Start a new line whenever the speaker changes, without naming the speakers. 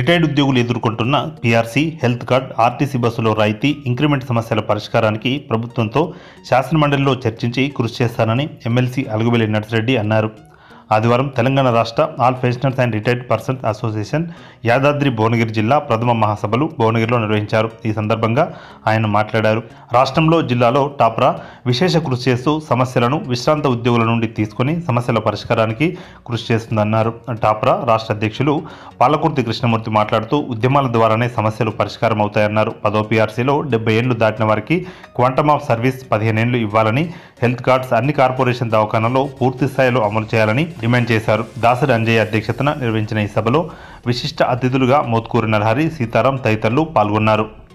retired ఉద్యోగులు ఎదుర్కొంటున్న PRC health card RTC బస్సులో రాయితీ ఇంక్రిమెంట్ సమస్యల పరిష్కారానికి ప్రభుత్వంతో శాసనమండలిలో చర్చించి కృషి చేస్తానని ఎమ్మెల్సీ అలుగుబెల్లి నర్సిరెడ్డి అన్నారు ఆదివారం తెలంగాణ రాష్ట్ర all pensioners and retired persons association Yadadri Bhuvanagiri జిల్లా ప్రథమ మహాసభలు భువనగిరిలో నిర్వహించారు ఈ సందర్భంగా ఆయన మాట్లాడారు రాష్ట్రంలో జిల్లాలో టాప్రా విశేష కృషి చేస్తూ సమస్యలను విశ్రాంత ఉద్యోగుల నుండి తీసుకొని సమస్యల పరిష్కారానికి కృషి చేస్తుందన్నారు టాప్రా రాష్ట్ర అధ్యక్షులు పాలకుర్తి కృష్ణమూర్తి మాట్లాడుతూ ఉద్యమాల ద్వారానే సమస్యలు పరిష్కారం అవుతాయన్నారు పదో పీఆర్సీలో డెబ్బై ఏళ్లు దాటిన వారికి క్వాంటమ్ ఆఫ్ సర్వీస్ పదిహేనేళ్లు ఇవ్వాలని హెల్త్ కార్డ్స్ అన్ని కార్పొరేషన్ దవాఖానాల్లో పూర్తి స్థాయిలో అమలు చేయాలని డిమాండ్ చేశారు దాసరి అంజయ్య అధ్యక్షతన నిర్వహించిన ఈ సభలో విశిష్ట అతిథులుగా మోత్కూరి నరహరి సీతారాం తదితరులు పాల్గొన్నారు